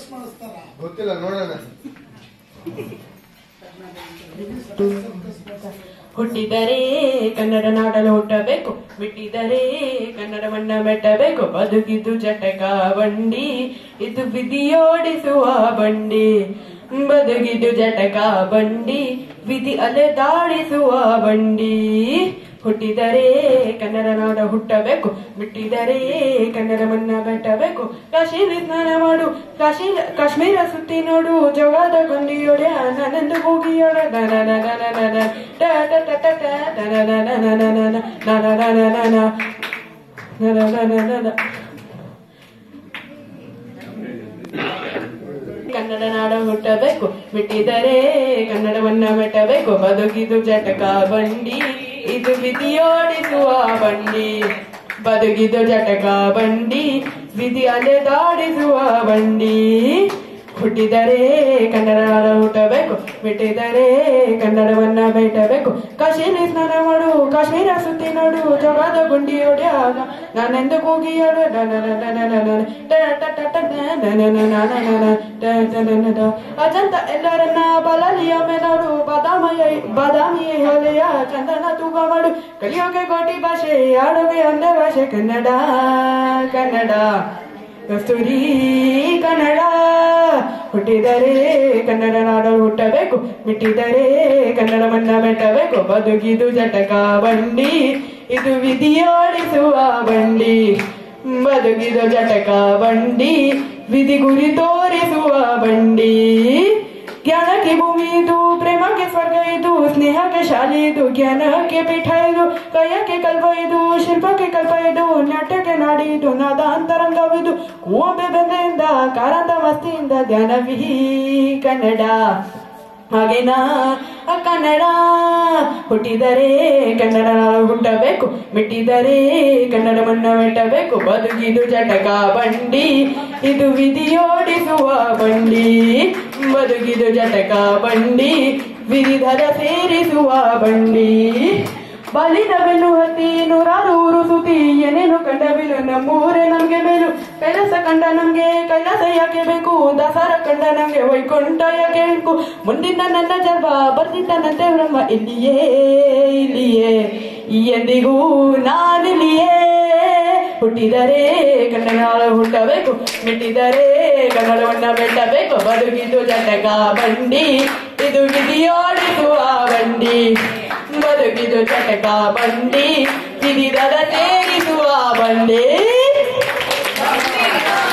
ಮಾಡಿಸ್ತಾರ ಗೊತ್ತಿಲ್ಲ ನೋಡೋಣ ಹುಟ್ಟಿದರೆ ಕನ್ನಡ ನಾಡಲು ಹುಟ್ಟಬೇಕು ಬಿಟ್ಟಿದರೆ ಕನ್ನಡವನ್ನ ಮೆಟ್ಟಬೇಕು ಬದುಕಿದ್ದು ಜಟಕ ಬಂಡಿ ಇದು ವಿಧಿಯೋಡಿಸುವ ಬಂಡಿ ಬದುಕಿದ್ದು ಜಟಕ ಬಂಡಿ ವಿಧಿ ಅಲೆದಾಡಿಸುವ ಬಂಡಿ ಹುಟ್ಟಿದರೆ ಕನ್ನಡ ನಾಡ ಹುಟ್ಟಬೇಕು ಬಿಟ್ಟಿದರೆ ಕನ್ನಡವನ್ನ ಬೆಟ್ಟಬೇಕು ಕಾಶೀಲಿ ಸ್ನಾನ ಮಾಡು ಕಾಶಿ ಕಾಶ್ಮೀರ ಸುತ್ತಿ ನೋಡು ಜೋಗದ ಗೊಂಡಿಯೊಡೆ ನನೆಂದು ಹೋಗಿಯೊಡ ಕನ್ನಡ ನಾಡ ಹುಟ್ಟಬೇಕು ಬಿಟ್ಟಿದರೆ ಕನ್ನಡವನ್ನ ಮೆಟ್ಟಬೇಕು ಬದುಕಿದು ಜಟಕ ಬಂಡಿ ಇದು ವಿಧಿಯೋಡಿಸುವ ಬಂಡಿ ಬದುಕಿದು ಜಟಕ ಬಂಡಿ ವಿಧಿ ಅಲೆದಾಡಿಸುವ ಬಂಡಿ ಹುಟ್ಟಿದರೆ ಕನ್ನಡ ನಾಡ ಹುಟ್ಟಬೇಕು ಬಿಟ್ಟಿದರೆ ಕನ್ನಡವನ್ನ ಬೇಟಬೇಕು ಕಾಶಿಲಿ ಸ್ನಾನ ಮಾಡು ಕಾಶ್ಮೀರ ಸುತ್ತಿ ನೋಡು ಜೋಗದ ಗುಂಡಿ ಹೊಡ್ಯಾಗ ನಾನೆಂದು ಕೂಗಿಯಳು ಅಜಂತ ಎಲ್ಲರನ್ನ ಬಲಲಿಯ ಮೇಲೋಡು ಬಾದಾಮಯ ಬಾದಾಮಿಯ ಹೊಲೆಯ ಚಂದನ ತೂಗ ಮಾಡು ಕಲಿಯೋಕೆ ಕೋಟಿ ಭಾಷೆ ಆಡೋಗೆ ಒಂದೇ ಭಾಷೆ ಕನ್ನಡ ಕನ್ನಡ ಕಸ್ತೂರಿ ಕನ್ನಡ ಹುಟ್ಟಿದರೆ ಕನ್ನಡ ನಾಡಲು ಹುಟ್ಟಬೇಕು ಬಿಟ್ಟಿದರೆ ಕನ್ನಡವನ್ನ ಮೆಟ್ಟಬೇಕು ಬದುಕಿದು ಜಟಕ ಬಂಡಿ ಇದು ವಿಧಿಯೋಡಿಸುವ ಬಂಡಿ ಬದುಕಿದು ಜಟಕ ಬಂಡಿ ವಿಧಿ ಗುರಿ ತೋರಿಸುವ ಬಂಡಿ ಜ್ಞಾನಕ್ಕೆ ಭೂಮಿ ಇದು ಪ್ರೇಮಕ್ಕೆ ಸ್ವರ್ಗ ಇದು ಸ್ನೇಹಕ್ಕೆ ಶಾಲೆ ಇದು ಜ್ಞಾನಕ್ಕೆ ಪೀಠ ಇದು ಕೈಯಕ್ಕೆ ಕಲ್ಪ ಇದು ಶಿಲ್ಪಕ್ಕೆ ಕಲ್ಪ ಇದು ನಾಟ್ಯಕ್ಕೆ ನಾಡಿ ಇದು ನಾದ ಅಂತರಂಗವಿದು ಕೂಂಬೆ ಬೆಂಬೆಯಿಂದ ಕಾರಂತ ಮಸ್ತಿಯಿಂದ ಧ್ಯಾನವಿ ಕನ್ನಡ ಹಾಗೇನ ಕನ್ನಡ ಹುಟ್ಟಿದರೆ ಕನ್ನಡ ಹುಟ್ಟಬೇಕು ಬಿಟ್ಟಿದರೆ ಕನ್ನಡವನ್ನ ಮೆಟ್ಟಬೇಕು ಬದುಕಿದು ಜಟಕ ಬಂಡಿ ಇದು ವಿಧಿಯೋಡಿಸುವ ಬಂಡಿ ಬದುಕಿದು ಜಟಕ ಬಂಡಿ ವಿಧಿಧರ ಸೇರಿಸುವ ಬಂಡಿ ಬಲಿದ ಬೆನ್ನು ಹತ್ತಿ ನೂರಾರು ಊರು ಸುತ್ತಿ ಏನೇನು ಕಂಡ ಬಿಲು ನಮ್ಮೂರೇ ನಮ್ಗೆ ಮೇಲು ಕೈಲಾಸ ಕಂಡ ನಮ್ಗೆ ಕೈಲಾಸ ಯಾಕೆ ಬೇಕು ದಸರ ಕಂಡ ನಮ್ಗೆ ವೈಕುಂಠ ಯಾಕೆ ಬೇಕು ಮುಂದಿನ ನನ್ನ ಜನ್ಮ ಬರ್ದಿದ್ದನಂತೆ ಬ್ರಹ್ಮ ಇಲ್ಲಿಯೇ ಇಲ್ಲಿಯೇ ಎಂದಿಗೂ ನಾನಿಲ್ಲಿಯೇ ಹುಟ್ಟಿದರೆ ಕನ್ನಡ ಹುಟ್ಟಬೇಕು ಮೆಟ್ಟಿದರೆ ಕನ್ನಡವನ್ನ ಬೆಟ್ಟಬೇಕು ಬದುಕಿದು ಜಟಕ ಬಂಡಿ ಇದು ವಿಧಿಯೋಡಿಸುವ ಬಂಡಿ ಬದುಕಿದು ಚಟಕ ಬಂಡಿ ವಿಧಿದರ ಸೇರಿಸುವ ಬಂಡಿ